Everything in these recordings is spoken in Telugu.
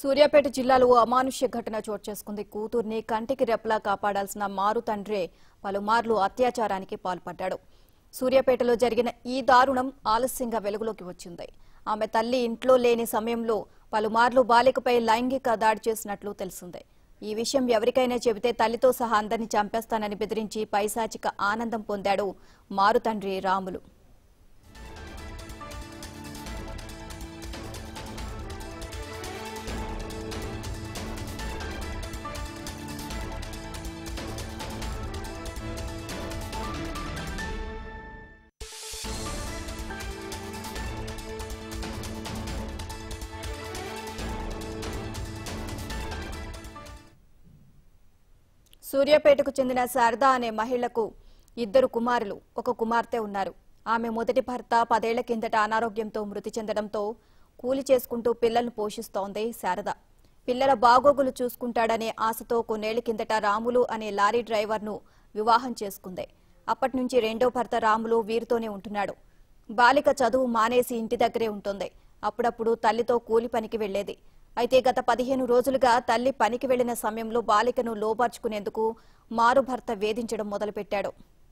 సూర్యాపేట జిల్లాలో ఓ అమానుష్య ఘటన చోటు చేసుకుంది కూతుర్ని కంటికి రెప్పలా కాపాడాల్సిన మారు తండ్రే పలుమార్లు అత్యాచారానికి పాల్పడ్డాడు సూర్యాపేటలో జరిగిన ఈ దారుణం ఆలస్యంగా వెలుగులోకి వచ్చింది ఆమె తల్లి ఇంట్లో లేని సమయంలో పలుమార్లు బాలికపై లైంగిక దాడి చేసినట్లు తెలిసిందే ఈ విషయం ఎవరికైనా చెబితే తల్లితో సహా అందరినీ చంపేస్తానని బెదిరించి పైశాచిక ఆనందం పొందాడు మారు తండ్రి రాములు సూర్యాపేటకు చెందిన శారద అనే మహిళకు ఇద్దరు కుమారులు ఒక కుమార్తె ఉన్నారు ఆమె మొదటి భర్త పదేళ్ల కిందట అనారోగ్యంతో మృతి చెందడంతో కూలి చేసుకుంటూ పిల్లలను పోషిస్తోంది శారద పిల్లల బాగోగులు చూసుకుంటాడనే ఆశతో కొన్నేళ్ల కిందట రాములు అనే లారీ డ్రైవర్ను వివాహం చేసుకుంది అప్పటి నుంచి రెండో భర్త రాములు వీరితోనే ఉంటున్నాడు బాలిక చదువు మానేసి ఇంటి దగ్గరే ఉంటుంది అప్పుడప్పుడు తల్లితో కూలి పనికి వెళ్లేది అయితే గత పదిహేను రోజులుగా తల్లి పనికి వెళ్లిన సమయంలో బాలికను లోపర్చుకునేందుకు మారు భర్త వేధించడం మొదలుపెట్టాడు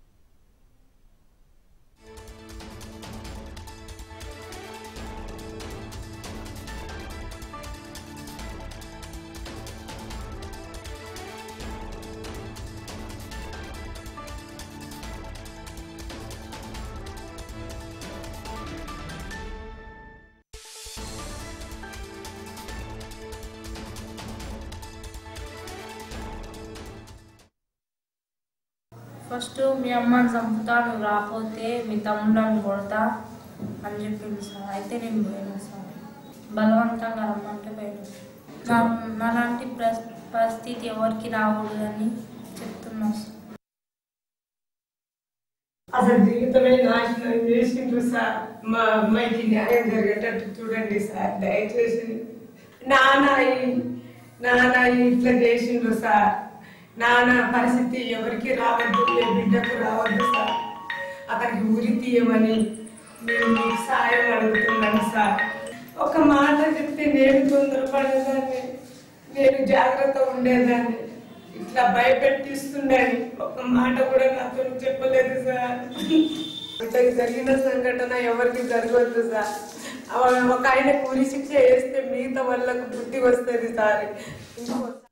ఫస్ట్ మీ అమ్మని చంపుతా నువ్వు రాకపోతే మీ తమ్ముడని కొడతా అని చెప్పింది సార్ అయితే నేను పోయినా సార్ బలవంతంగా రమ్మంటే పోయినా నా నాలాంటి ప్రస్- పరిస్థితి ఎవరికి రాకూడదని చెప్తున్నా సార్ అసలు జీవితమే నాశనం చేసిండ్రు సార్ మా అమ్మాయికి న్యాయం జరిగేటట్టు చూడండి సార్ దయచేసి నాన్న ఈ- నాన్న ఇట్లా చేసిండ్రు సార్ నాన్న పరిస్థితి ఎవరికి రావద్దు ఏ బిడ్డకు రావద్దు సార్ అతనికి ఉరి తీయమని మేము మీకు సాయం అడుగుతున్నాను సార్ ఒక మాట చెప్తే నేను తొందరపడేదాన్ని నేను జాగ్రత్త ఉండేదాన్ని ఇట్లా భయపెట్టిస్తుండని ఒక మాట కూడా నాతో చెప్పలేదు సార్ ఇతనికి జరిగిన సంఘటన ఎవరికి జరగవద్దు సార్ అవ- ఒక ఆయన కూలి శిక్ష వేస్తే మిగతా వాళ్ళకు బుద్ధి వస్తుంది సార్ ఇంకో